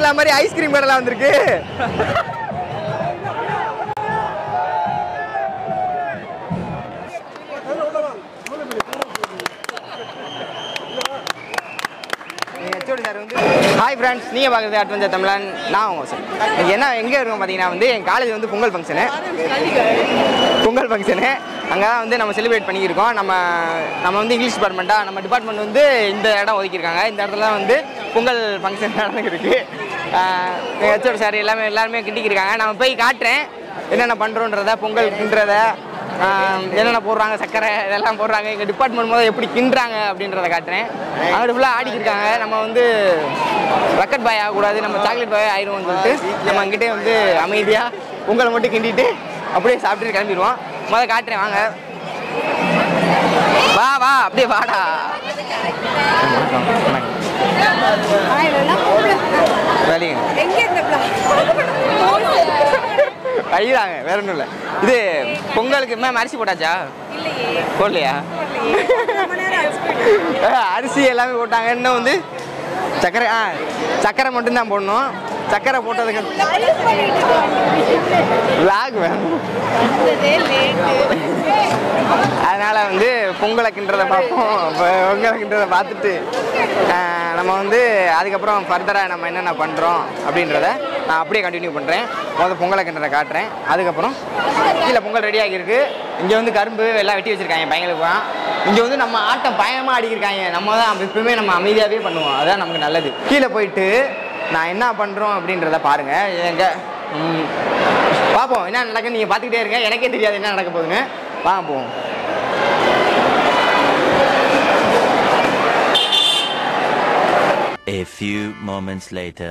கடை மாதிரி ஐஸ்கிரீம் கடைலாம் வந்திருக்கு ஹெச்ஓடி சார் வந்து ஹாய் ஃப்ரெண்ட்ஸ் நீங்கள் பார்க்குறது அட்வென்ச்சர் தமிழன் நான் உங்கள் சார் இங்கே என்ன எங்கே இருக்கோம் பார்த்தீங்கன்னா வந்து என் காலேஜ் வந்து பொங்கல் ஃபங்க்ஷனு பொங்கல் ஃபங்க்ஷனு அங்கே தான் வந்து நம்ம செலிப்ரேட் பண்ணியிருக்கோம் நம்ம நம்ம வந்து இங்கிலீஷ் டிபார்ட்மெண்ட்டாக நம்ம டிபார்ட்மெண்ட் வந்து இந்த இடம் ஒதுக்கியிருக்காங்க இந்த இடத்துல தான் வந்து பொங்கல் ஃபங்க்ஷன் நடந்துருக்கு ஹெச்ஓடி சார் எல்லாமே எல்லாருமே கிண்டிக்கிருக்காங்க நம்ம போய் காட்டுறேன் என்னென்ன பண்ணுறோன்றத பொங்கல் கிண்டுறத ஆஹ் என்னென்ன போடுறாங்க சக்கரை இதெல்லாம் போடுறாங்க எங்கள் டிபார்ட்மெண்ட் முதல் எப்படி கிண்டுறாங்க அப்படின்றத காட்டுறேன் அங்கிட்டு ஃபுல்லாக ஆடிக்கிருக்காங்க நம்ம வந்து ரக்கட் பாய் ஆகக்கூடாது நம்ம சாக்லேட் பாய் ஆயிடுவோம்னு சொல்லிட்டு நம்ம அங்கிட்டே வந்து அமைதியாக பொங்கலை மட்டும் கிண்டிட்டு அப்படியே சாப்பிட்டுட்டு கிளம்பிடுவோம் முதல் காட்டுறேன் வாங்க வா வா அப்படியே வாடா வேலைங்க எங்க இந்த ஐயாங்க வேற ஒன்றும் இல்லை இது பொங்கலுக்கு மேம் அரிசி போட்டாச்சா இல்லையே போடலையா ரொம்ப நேரம் ஆச்சு போயிட்டு. அஹ் அரிசி எல்லாமே போட்டாங்க இன்னும் வந்து சர்க்கரை ஆ சர்க்கரை மட்டும்தான் போடணும் சர்க்கரை போட்டதுக்கு லாக் வேணும் வந்ததே லேட்டு அதனால வந்து பொங்கலை கிண்டுறதை பார்ப்போம் பொ- பொங்கலை கிண்டுறதை பார்த்துட்டு ஆஹ், நம்ம வந்து அதுக்கப்புறம் ஃபர்தராக நம்ம என்னென்ன பண்ணுறோம் அப்படின்றத நான் அப்படியே கண்டினியூ பண்ணுறேன் முதல்ல பொங்கலை கிண்டுறதை காட்டுறேன் அதுக்கப்புறம் கீழே பொங்கல் ரெடி ஆகியிருக்கு இங்கே வந்து கரும்பு எல்லாம் வெட்டி வச்சுருக்காங்க பையங்களுக்கு இங்கே வந்து நம்ம ஆட்டம் பயமாக ஆடிக்கிருக்காங்க நம்ம தான் எப்பவுமே நம்ம அமைதியாகவே பண்ணுவோம் அதான் நமக்கு நல்லது கீழே போயிட்டு நான் என்ன பண்ணுறோம் அப்படின்றத பாருங்கள் எங்க ம், பார்ப்போம் என்ன நடக்குன்னு நீங்கள் பார்த்துக்கிட்டே இருங்க எனக்கே தெரியாது என்ன நடக்க போகுதுன்னு வாங்க போவோம் A few moments later.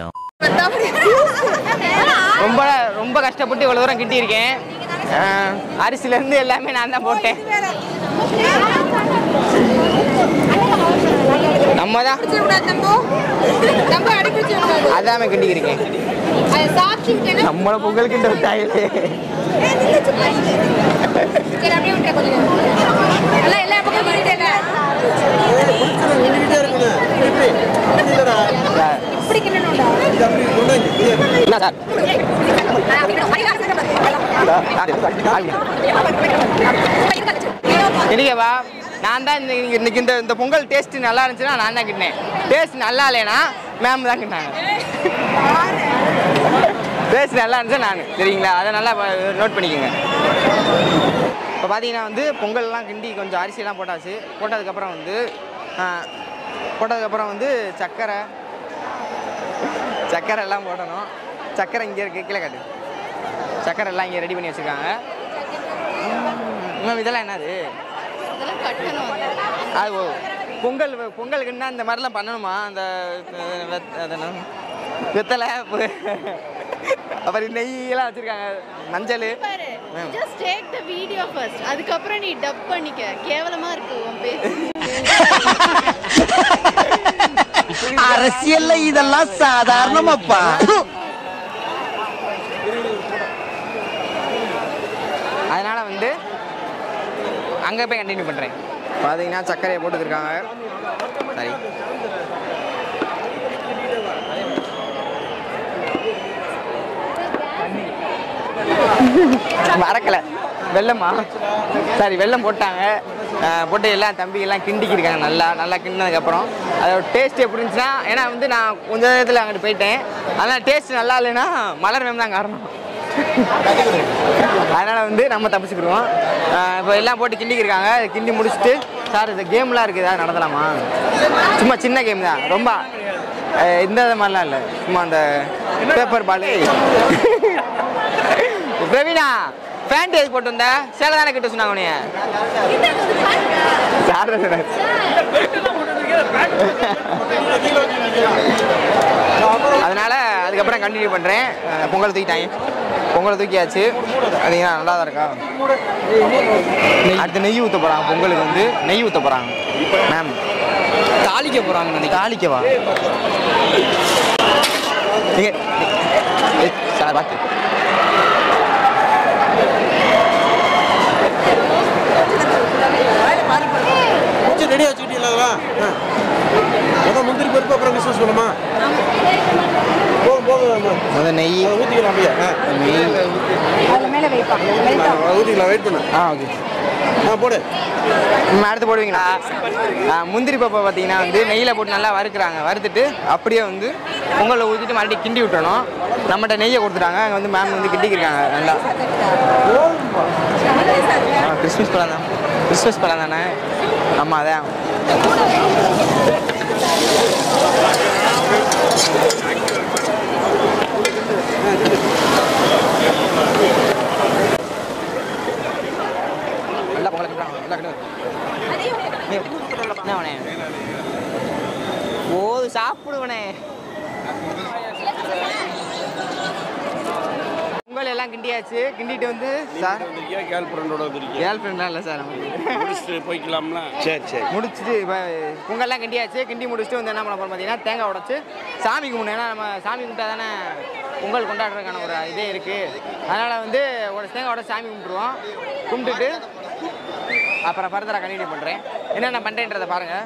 ரொம்ப ரொம்ப கஷ்டப்பட்டு இவ்வளோ தூரம் கிட்டியிருக்கேன் அஹ், அரிசியிலேருந்து எல்லாமே நான் தான் போட்டேன் நம்ம தான் வச்சிடக்கூடாது தம்பு. தம்பு அடக்கி வச்சிடக்கூடாது. அதாமே கிட்டிக்கிருக்கேன் அதை சாப்பிட்டு விட்டேன்னா, நம்மள பொங்கல் கிட்ட விட்டாயிலே சரி, அப்படியே விட்டே கொஞ்ச நேரம். நல்லா எல்லா பக்கமும் கிண்டிட்டேல. இப்படி கிண்டணும்டா. என்ன சார் ஆ, அப்படி கிண்டணும். அடி, அடி, அடி, அடி. இருக்கேவா நான் தான் இந்த இங்க- இன்னைக்கு இந்த இந்த பொங்கல் டேஸ்ட் நல்லா இருந்துச்சுன்னா நான் தான் கிட்டினேன் டேஸ்ட் நல்லா இல்லைனா மேம் தான் கிட்டினாங்க டேஸ்ட் நல்லா இருந்துச்சா நான் சரிங்களா அதை நல்லா நோட் பண்ணிக்கோங்க இப்போ பார்த்தீங்கன்னா வந்து பொங்கல்லாம் கிண்டி கொஞ்சம் அரிசியெல்லாம் போட்டாச்சு போட்டதுக்கப்புறம் வந்து ஆ, போட்டதுக்கப்புறம் வந்து சர்க்கரை சர்க்கரை எல்லாம் போடணும் சர்க்கரை இங்கே இருக்கு கீழே காட்டு சர்க்கரை எல்லாம் இங்கே ரெடி பண்ணி வச்சுருக்காங்க மேம் இதெல்லாம் என்னது அது ஓ பொங்கல் பொங்கலுக்குன்னா இந்த மாதிரிலாம் பண்ணணுமா அந்த அஹ், வெத்- அது என்ன? வெத்தலை பு- அப்புறம் நெய்யெல்லாம் வச்சுருக்காங்க மஞ்சள் பாரு just take the video first அதுக்கப்புறம் நீ டப் பண்ணிக்க கேவலமா இருக்கு உன் பேச்சு அரசியல்ல இதெல்லாம் சாதாரணமாப்பா அதனால் வந்து அங்கே போய் கண்டினியூ பண்ணுறேன் பார்த்தீங்கன்னா சர்க்கரையை போட்டுருக்காங்க சரி மறக்கலை வெள்ளமா சரி வெள்ளம் போட்டாங்க அஹ் போட்டு எல்லாம் தம்பி எல்லாம் கிண்டிக்கிருக்காங்க நல்லா நல்லா கிண்டினதுக்கப்புறம் அதோட டேஸ்ட் எப்படி இருந்துச்சுன்னா ஏன்னா வந்து நான் கொஞ்ச நேரத்தில் அங்கிட்டு போயிட்டேன் அதனால் டேஸ்ட் நல்லா இல்லைன்னா மலர் மேம் தான் காரணம் அதனால் வந்து நம்ம தப்பிச்சுக்கிடுவோம் இப்போ எல்லாம் போட்டு கிண்டிக்கிருக்காங்க கிண்டி முடிச்சுட்டு சார் இந்த கேம்லாம் இருக்குது அது நடத்தலாமா சும்மா சின்ன கேம் தான் ரொம்ப அஹ் இந்த இது மாதிரிலாம் இல்லை சும்மா அந்த பேப்பர் பால் பிரவீனா பேண்ட் எதுக்கு போட்டு வந்த சேலை தானே கிட்ட சொன்னாங்க உனைய சார் தான் சொன்னாரு. அதனால அதுக்கப்புறம் கண்டினியூ பண்ணுறேன் பொங்கல் தூக்கிட்டாங்க பொங்கலை தூக்கியாச்சு அதுங்க நல்லா தான் இருக்கா அடுத்து நெய் ஊற்ற போகிறாங்க பொங்கலுக்கு வந்து நெய் ஊற்ற போகிறாங்க மேம் தாளிக்க போகிறாங்க நினைக்க தாளிக்கவா நீங்க ஏய், சார் பார்த்து கொஞ்சம் ரெடியாக வச்சுக்கிட்டீங்களா அதெல்லாம் ஆ. அதான் முந்திரி பருப்பு அப்புறம் பிஸ்னஸ் பண்ணுமா போதும் போதும் முதல் நெய் ஊற்றிக்கலாம் அப்படியே ஆ நெய் அதில் மேலே வைப்பான் ஊற்றிக்கலாம் வெயிட் பண்ணு ஆ ஓகே ஆ போடு ம், அடுத்து போடுவீங்களா ஆ, முந்திரி பப்பை பார்த்தீங்கன்னா வந்து நெய்யில் போட்டு நல்லா வறுக்கிறாங்க வறுத்துட்டு அப்படியே வந்து பொங்கலில் ஊற்றிட்டு மறுபடியும் கிண்டி விட்டணும் நம்மகிட்ட நெய்யை கொடுத்துட்டாங்க அங்கே வந்து மேம் வந்து கிண்டிக்கிருக்காங்க நல்லா ஆ, கிறிஸ்மஸ் பழம் தான் கிறிஸ்மஸ் பழம் தானே ஆமாம் அதான் நல்லா பொங்கலை கிண்டுறாங்க நல்லா கிண்டு என்ன அவனே ஓ சாப்பிடுவனே பொங்கல் எல்லாம் கிண்டியாச்சு கிண்டிட்டு வந்து சார் கேர்ள் ஃப்ரெண்டோட வந்திருக்கீங்க கேர்ள் ஃப்ரெண்ட்லாம் இல்லை சார் நமக்கு முடிச்சுட்டு போய்க்கலாம்ல சரி சரி முடிச்சுட்டு இப்போ பொங்கல்லாம் கிண்டியாச்சு கிண்டி முடிச்சுட்டு வந்து என்ன பண்ண போகிறோம் பார்த்தீங்கன்னா தேங்காய் உடைச்சு சாமி கும்பிடணும் ஏன்னா நம்ம சாமி கும்பிட்டா தானே பொங்கல் கொண்டாடுறதுக்கான ஒரு இதே இருக்குது அதனால் வந்து ஒரு தேங்காய் உடச்சு சாமி கும்பிட்டுருவோம் கும்பிட்டுட்டு அப்புறம் ஃபர்தராக கண்டினியூ பண்ணுறேன் என்னென்ன பண்ணுறேன்றதை பாருங்கள்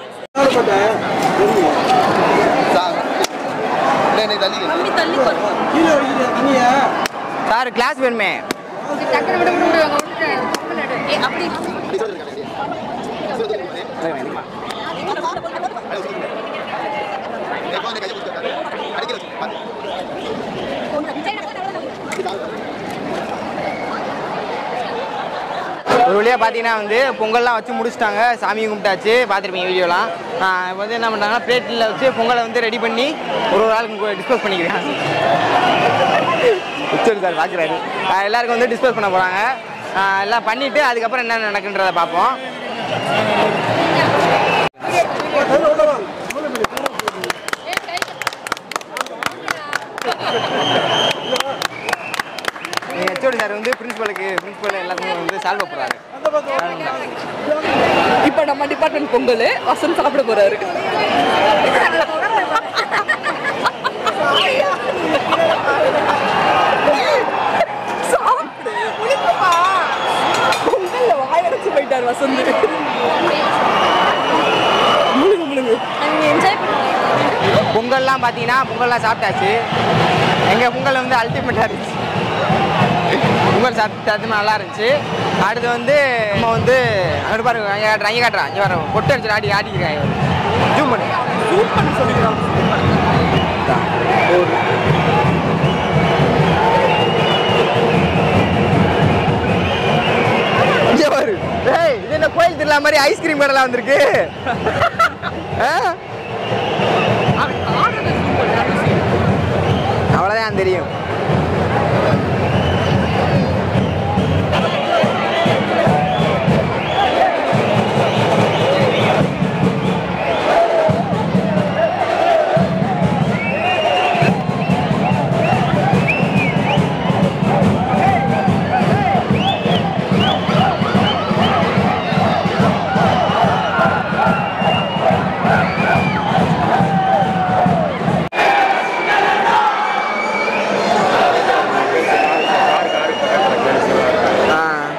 கீழே வைக்கிற தண்ணியா சார் கிளாஸ் வேணுமே டக்குனு விட விட விடுவாங்க விட்டுட்டு ஏ அப்படி ஒரு வழியாக பார்த்தீங்கன்னா வந்து பொங்கல்லாம் வச்சு முடிச்சிட்டாங்க சாமி கும்பிட்டாச்சு பார்த்துருப்பீங்க வீடியோலாம் இப்போ வந்து என்ன பண்ணுறாங்கன்னா பிளேட்டில் வச்சு பொங்கலை வந்து ரெடி பண்ணி ஒரு ஒரு ஆளுக்கு டிஸ்போஸ் பண்ணிக்கிறாங்க உச்சர் சார் பார்க்குறாரு எல்லாருக்கும் வந்து டிஸ்போஸ் பண்ண போகிறாங்க எல்லாம் பண்ணிவிட்டு அதுக்கப்புறம் என்ன நடக்குன்றதை பார்ப்போம் ஹெச்ஓடி சார் வந்து பிரின்சிபலுக்கு பிரின்சிபல் எல்லாத்துக்கும் வந்து சால்வ் போகிறாரு இப்போ நம்ம டிபார்ட்மெண்ட் பொங்கல் வசந்த் சாப்பிட போறாரு சாப்பிடு முழுக்குமா பொங்கல்ல வாயடைச்சு போயிட்டார் வசந்த் முழுங்கு முழுங்கு என்ஜாய் பொங்கல்லாம் பார்த்தீங்கன்னா பொங்கல்லாம் சாப்பிட்டாச்சு எங்கள் பொங்கல் வந்து அல்டிமேட்டாக இருந்துச்சு பொங்கல் சாப்பிட்டு சத்தியமாக நல்லா இருந்துச்சு அடுத்து வந்து நம்ம வந்து அங்கே பாருங்க அங்கே காட்டுறேன் அங்கே காட்டுறேன் இங்கே வர பொட்டு அடிச்சு ஆடி ஆடிக்கிறாங்க ஜூம் பண்ணு சூட் பண்ண சொல்லிக்கிறான் இங்கே பாரு ஏய் இது என்ன கோயில் திருவிழா மாதிரி ஐஸ்கிரீம் கடைலாம் வந்திருக்கு ஆ? அவ்வளோதான் தெரியும் ஆ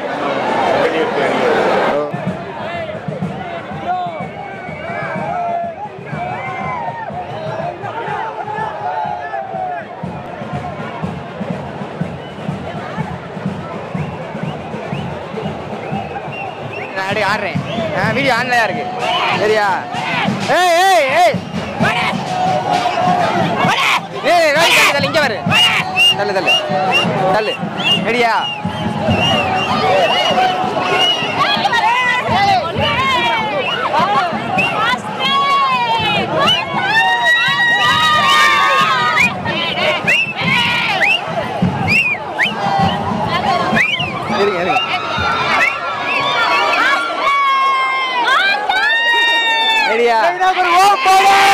நான் அப்படியே ஆடுறேன் ஆ வீடியோ ஆன்ல தான் இருக்கு சரியா ஏய் ஏய் ஏய் ஏய் ரோஹித் தள்ளு தள்ளு இங்கே வரு தள்ளு தள்ளு தள்ளு ரெடியா இருங்க இருங்க ரெடியா